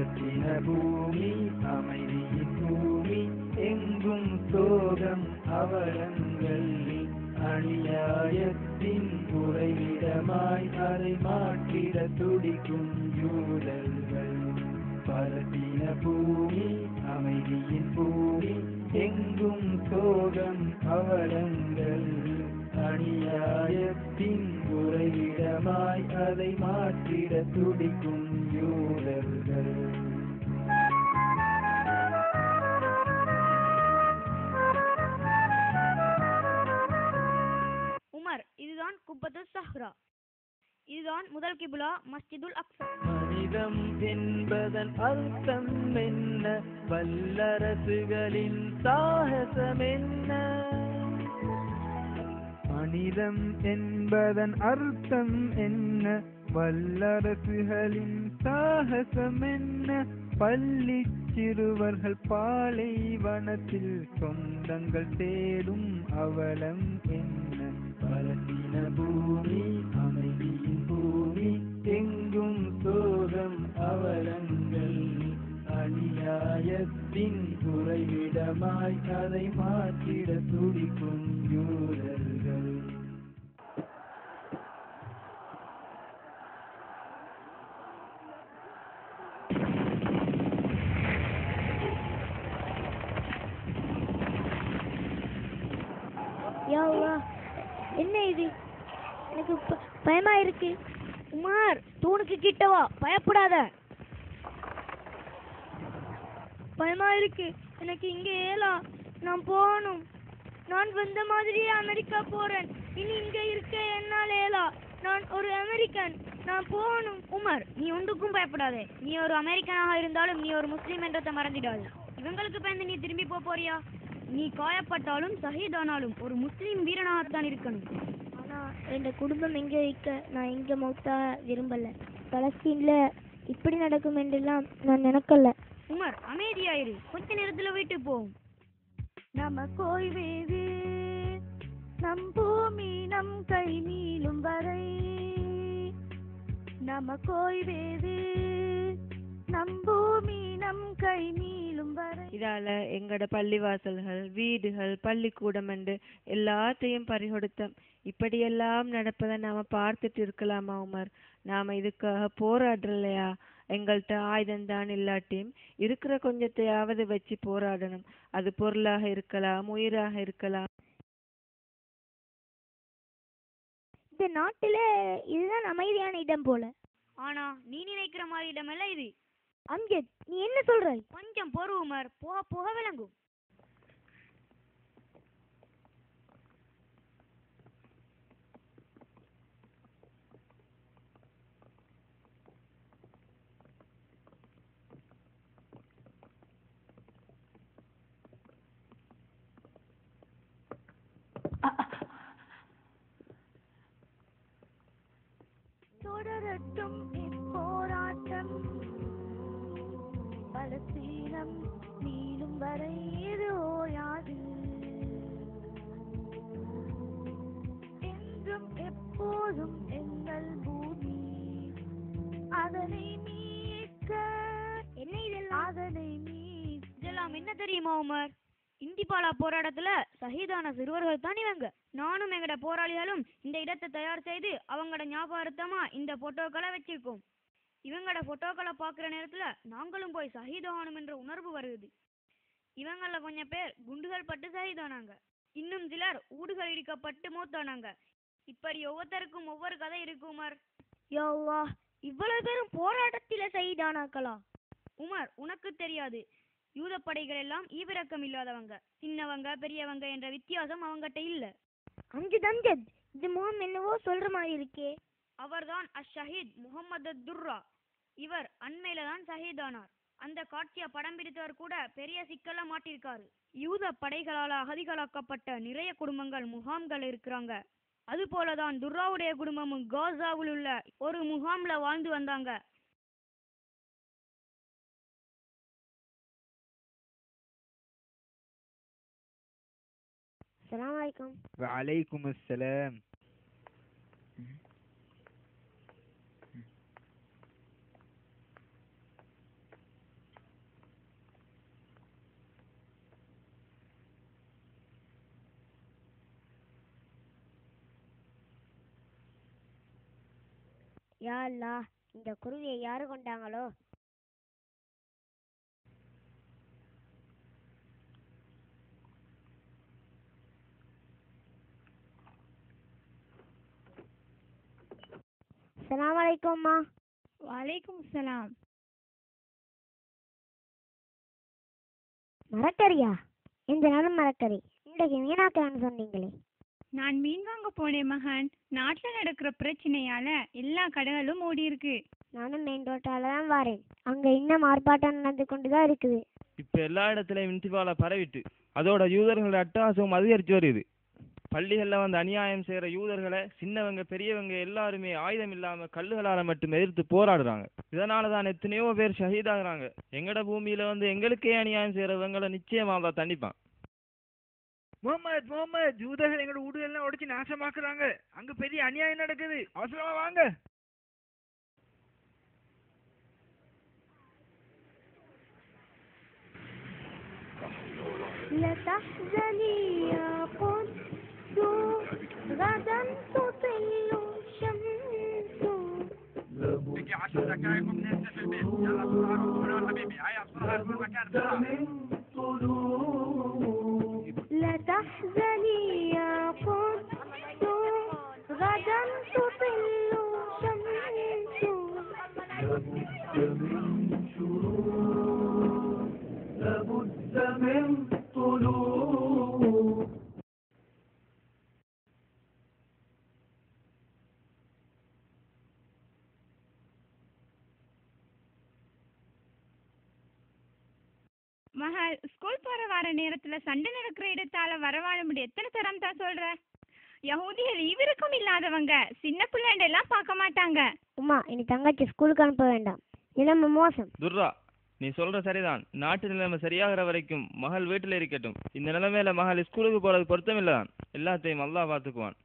பலத்தின பூமி அமைதியின் பூமி எங்கும் சோகம் அவலங்கள் அநியாயத்தின் உறைவிடமாய் அதை மாற்றிட துடிக்கும் யூதர்கள் பலத்தின பூமி அமைதியின் பூமி எங்கும் சோகம் அவலங்கள் அநியாயத்தின் உறைவிடமாய் அதை மாற்றிட துடிக்கும் யூதர்கள் உமர் இதுதான் குப்பத்து சஹ்ரா இதுதான் முதல் கிபுலா மஸ்ஜிதுல் அக்ஸா மனிதம் என்பதன் அர்த்தம் என்ன வல்லரசுகளின் சாகசம் என்ன மனிதம் என்பதன் அர்த்தம் என்ன வல்லரசுகளின் சாகசம் என்ன பள்ளி சிறுவர்கள் பாலைவனத்தில் சொந்தங்கள் தேடும் அவலம் என்ன பலத்தின பூமி அமைதியின் பூமி எங்கும் சோகம் அவலங்கள் அநியாயத்தின் குறைவிடமாய் அதை மாற்றிட துடிக்கும் யூரர்கள் யா அல்லாஹ். என்ன இது எனக்கு ப- பயமா இருக்கு உமர் தூணுக்கு கிட்ட வா பயப்படாத பயமா இருக்கு எனக்கு இங்க ஏலா நான் போகணும் நான் வந்த மாதிரியே அமெரிக்கா போறேன் இனி இங்க இருக்க என்னால் ஏலா நான் ஒரு அமெரிக்கன் நான் போகணும் உமர் நீ ஒன்றுக்கும் பயப்படாதே நீ ஒரு அமெரிக்கனாக இருந்தாலும் நீ ஒரு முஸ்லீம் என்றதை மறந்துடாது இவங்களுக்கு பயந்து நீ திரும்பி போப் போறியா நீ காயப்பட்டாலும் சஹீதானாலும் ஒரு முஸ்லீம் வீரனாகத்தான் இருக்கணும் ஆனா என் குடும்பம் எங்க இருக்க நான் எங்க மௌத்தா விரும்பல பலஸ்தீன்ல இப்படி நடக்கும் என்றெல்லாம் நான் நினைக்கல உமர் அமைதியாயிரு கொஞ்ச நேரத்துல வீட்டுக்கு போவோம் நம கோய்வேது நம் பூமி நம் கை மீளும் வரை நம கோய்வேது நம் பூமி நம் கை மீளும் வரை இதால எங்கட பள்ளிவாசல்கள் வீடுகள் பள்ளிக்கூடம் என்று எல்லாத்தையும் பறிகொடுத்தோம் இப்படியெல்லாம் நடப்பதை நாம பார்த்துட்டு இருக்கலாமா உமர் நாம இதுக்காக போராடலையா எங்கள்கிட்ட ஆயுதம் தான் இல்லாட்டியும் இருக்கிற கொஞ்சத்தையாவது வச்சு போராடணும் அது பொருளாக இருக்கலாம் உயிராக இருக்கலாம் இந்த நாட்டுல இதுதான் அமைதியான இடம் போல ஆனா நீ நினைக்கிற மாதிரி இடமெல்லாம் இது அம்ஜத் நீ என்ன சொல்றாய் கொஞ்சம் பொறு உமர் போக போக விளங்கும் தொடரட்டும் இப்போராட்டம் பலஸ்தீனம் நீளும் வரை இது ஓயாது என்றும் எப்போதும் எங்கள் பூமி அதனை மீட்க என்ன இதெல்லாம் அதனை மீ இதெல்லாம் என்ன தெரியுமா உமர் இந்திபாலா போராட்டத்துல சகிதான சிறுவர்கள் தான் இவங்க நானும் எங்கட போராளிகளும் இந்த இடத்தை தயார் செய்து அவங்களோட ஞாபகார்த்தமா இந்த போட்டோக்களை வச்சிருக்கோம் இவங்களோட போட்டோக்களை பார்க்குற நேரத்துல நாங்களும் போய் சகிதானும் என்ற உணர்வு வருது இவங்கள கொஞ்சம் பேர் குண்டுகள் பட்டு சகிதானாங்க இன்னும் சிலர் ஊடுகள் இடிக்கப்பட்டு மூத்தானாங்க இப்படி ஒவ்வொருத்தருக்கும் ஒவ்வொரு கதை இருக்கு உமர் யா அல்லாஹ் இவ்வளவு பேரும் போராட்டத்தில செய்தானாக்களா உமர் உனக்கு தெரியாது யூத படைகள் எல்லாம் ஈவிரக்கம் இல்லாதவங்க சின்னவங்க பெரியவங்க என்ற வித்தியாசம் அவங்ககிட்ட இல்ல அம்ஜத் அம்ஜத் இது முகம் என்னவோ சொல்ற மாதிரி இருக்கே அவர்தான் அஷஹீத் முகமது துர்ரா இவர் அண்மையில தான் ஷஹீதானார் அந்த காட்சியை படம் பிடித்தவர் கூட பெரிய சிக்கல்ல மாட்டிருக்காரு யூத படைகளால அகதிகளாக்கப்பட்ட நிறைய குடும்பங்கள் முகாம்கள் இருக்கிறாங்க அது போலதான் துர்ராவுடைய குடும்பமும் காசாவில் உள்ள ஒரு முகாம்ல வாழ்ந்து வந்தாங்க அஸ்ஸலாமு அலைக்கும் வலைக்கும் அஸ்ஸலாம் யா அல்லாஹ் இந்த குருவியை யாரு கொண்டாங்களோ சலாம் அலைக்கும்மா வலைக்கும் சலாம் மரக்கறியா இந்த நாளும் மரக்கறி இன்றைக்கு மீனாக்கன்னு சொன்னீங்களே நான் மீன் வாங்க போனேன் மகன் நாட்டில் நடக்கிற பிரச்சனையால எல்லா கடைகளும் மூடி இருக்கு நானும் மெயின் ரோட்டால தான் வாரேன் அங்க இன்னும் ஆர்ப்பாட்டம் நடந்து கொண்டு தான் இருக்குது இப்ப எல்லா இடத்துலயும் இன்டிபால பரவிட்டு அதோட யூதர்களோட அட்டகாசம் அதிகரிச்சு வருது பள்ளிகள்ல வந்து அநியாயம் செய்யற யூதர்களை சின்னவங்க பெரியவங்க எல்லாருமே ஆயுதம் இல்லாம கல்லுகளால மட்டும் எதிர்த்து போராடுறாங்க இதனால தான் எத்தனையோ பேர் ஷஹீதாகிறாங்க எங்கட பூமியில வந்து எங்களுக்கே அநியாயம் செய்யறவங்களை நிச்சயமா தான் தண்டிப்பான் முகமது முகமது யூதர்கள் எங்களோட வீடுகள்லாம் உடைச்சு நாசமாக்குறாங்க அங்க பெரிய அநியாயம் நடக்குது அவசரமா வாங்க لا تحزني يا قدس غدا تطل الشمس بقي عشر دقائق وبننزل في البيت يلا بسرعة روح يا حبيبي هيا بسرعة نروح المكان بسرعة لا تحزني يا قدس غدا تطل الشمس மகள் ஸ்கூல் போற வர நேரத்துல சண்டை நடக்கிற இடத்தால வரவாழ முடியும் எத்தனை தரம் தான் சொல்ற யஹூதிகள் ஈவிருக்கும் இல்லாதவங்க சின்ன பிள்ளைண்ட எல்லாம் பார்க்க மாட்டாங்க உமா இனி தங்கச்சி ஸ்கூலுக்கு அனுப்ப வேண்டாம் நிலைமை மோசம் துர்ரா நீ சொல்ற சரிதான் நாட்டு நிலைமை சரியாகிற வரைக்கும் மகள் வீட்டில் இருக்கட்டும் இந்த நிலைமையில மகள் ஸ்கூலுக்கு போறது பொருத்தமில்லதான் எல்லாத்தையும் அல்லாஹ் பார்த்துக்குவான்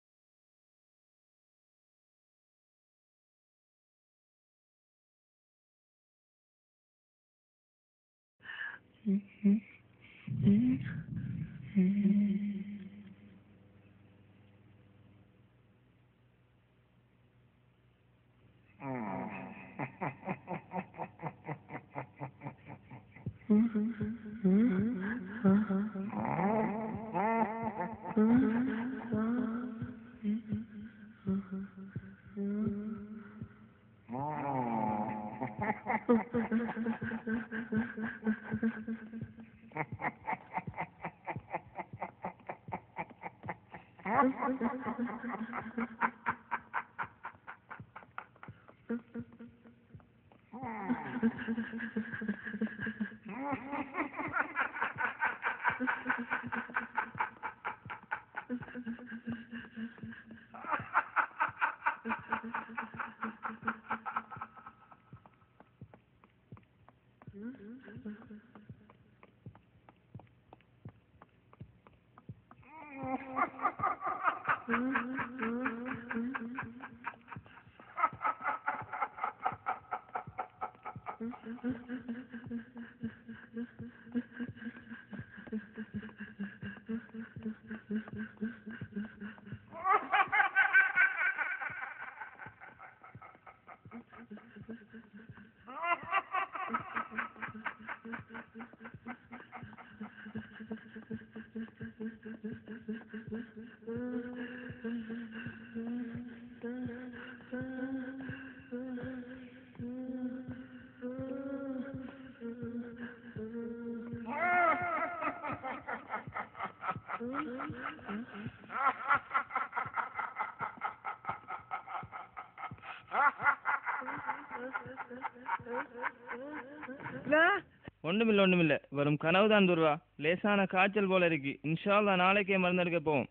ஒண்ணுமில்ல ஒண்ணுமில்ல வரும் கனவுதான் துர்வா லேசான காய்ச்சல் போல இருக்கு இன்ஷா அல்லாஹ் நாளைக்கே மருந்தெடுக்க போவோம்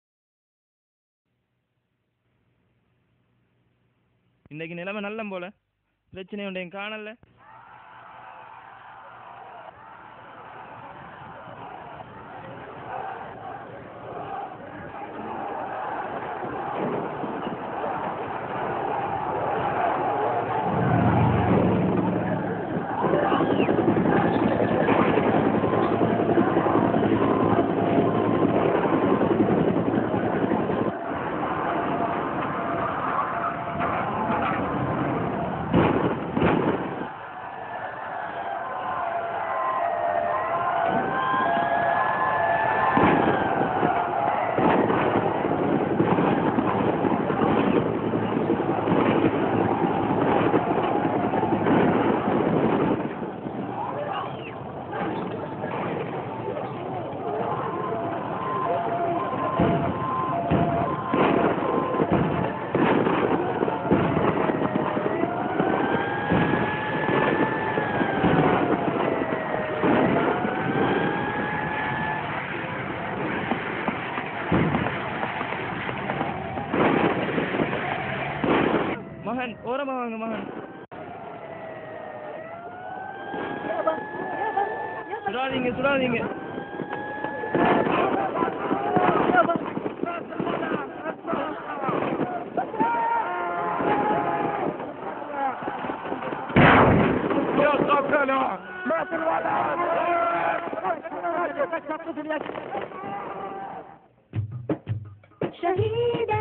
இன்னைக்கு நிலைமை நல்ல போல பிரச்சனை உண்டையும் காணல மகன் ஓரமாக வாங்க மகன் சுடாதீங்க சுடாதீங்க يا قتلة مات الولد شهيد